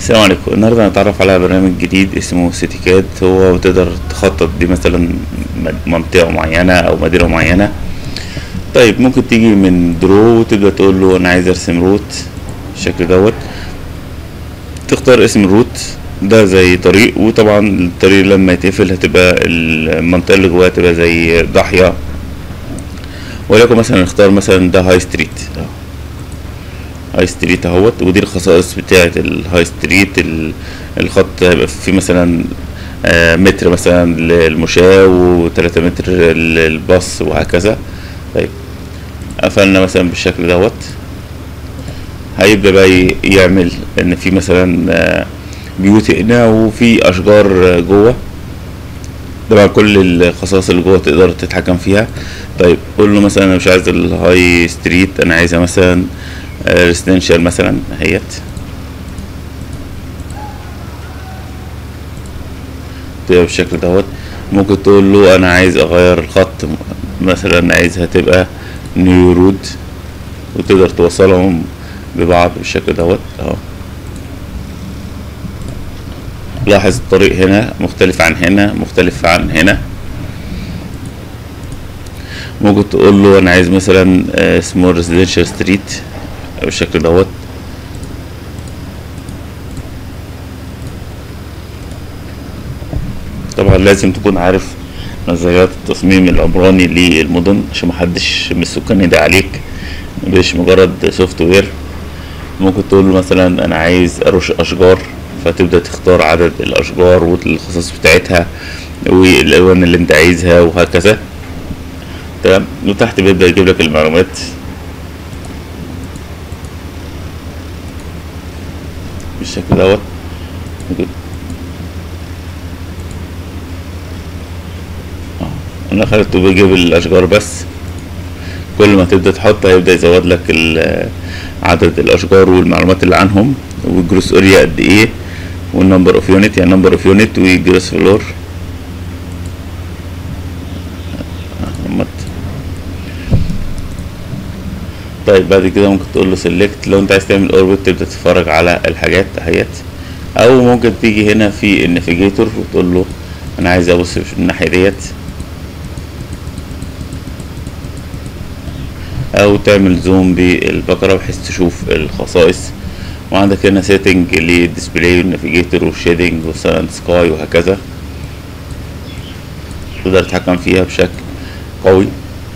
السلام عليكم النهارده هنتعرف على برنامج جديد اسمه سيتي كاد هو بتقدر تخطط دي مثلا م- منطقة معينة أو مدينة معينة طيب ممكن تيجي من درو وتبدأ تقول له أنا عايز أرسم روت بالشكل دوت تختار اسم الروت ده زي طريق وطبعا الطريق لما يتقفل هتبقى المنطقة اللي جواها تبقى زي ضاحية وليكن مثلا نختار مثلا ده هاي ستريت أهو. هاي ستريت اهوت ودي الخصائص بتاعة الهاي ستريت ال- الخط هيبقى فيه مثلا آه، متر مثلا للمشاة وتلاتة متر للباص وهكذا طيب قفلنا مثلا بالشكل دوت هيبدأ بقى ي- يعمل ان في مثلا آه، بيوت هنا وفي اشجار آه، جوه طبعا كل الخصائص اللي جوه تقدر تتحكم فيها طيب قول له مثلا انا مش عايز الهاي ستريت انا عايزها مثلا ريسيدنشال مثلا اهيت تبقى بالشكل دوت ممكن تقول له انا عايز اغير الخط مثلا عايزها تبقى نيو رود وتقدر توصلهم ببعض بالشكل دوت اهو لاحظ الطريق هنا مختلف عن هنا مختلف عن هنا ممكن تقول له انا عايز مثلا اسمه ريزيدنشال ستريت بالشكل دوت طبعا لازم تكون عارف نظريات التصميم العمراني للمدن عشان محدش من السكان يدعي عليك مش مجرد سوفت وير ممكن تقول له مثلا انا عايز ارش اشجار فتبدا تختار عدد الاشجار والخصائص بتاعتها والالوان اللي انت عايزها وهكذا تمام وتحت بيبدا يجيب لك المعلومات بالشكل دوت ممكن اه انا خليته بيجيب الاشجار بس كل ما تبدا تحط هيبدا يزود لك ال- عدد الاشجار والمعلومات اللي عنهم والجروس اريا قد ايه والنمبر اوف يونت يعني نمبر اوف يونت والجروس فلور طيب بعد كده ممكن تقول له سيلكت لو انت عايز تعمل اوربت تبدا تتفرج على الحاجات اهيت او ممكن تيجي هنا في النافيجيتور وتقول له انا عايز ابص في الناحيه ديت او تعمل زوم بالبقرة بحيث تشوف الخصائص وعندك هنا سيتنج للديسبلاي والنافيجيتور والشيدنج والساند سكاي وهكذا تقدر تتحكم فيها بشكل قوي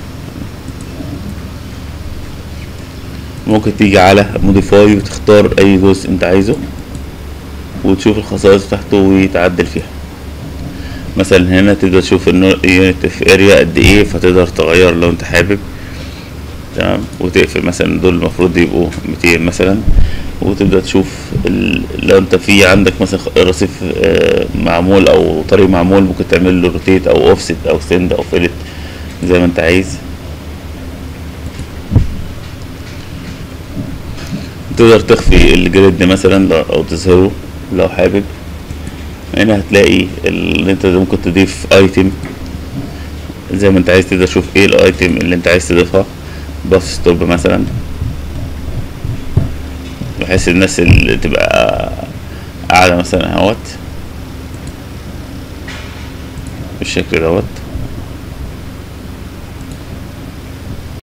ممكن تيجي على موديفاي وتختار اي جزء انت عايزه وتشوف الخصائص بتاعته وتعدل فيها مثلا هنا تقدر تشوف اليونت في اريا قد ايه فتقدر تغير لو انت حابب تمام وتقفل مثلا دول المفروض يبقوا 200 مثلا وتبدا تشوف ال... لو انت في عندك مثلا رصيف آه، معمول او طريق معمول ممكن تعمل له روتيت او اوفست او سند او فيلت زي ما انت عايز تقدر تخفي الجريد مثلا لو- او تظهره لو حابب هنا هتلاقي اللي انت ممكن تضيف ايتم زي ما انت عايز تقدر تشوف ايه الايتم اللي انت عايز تضيفها باف ستوب مثلا بحيث الناس اللي تبقى قاعدة مثلا اهوت بالشكل دوت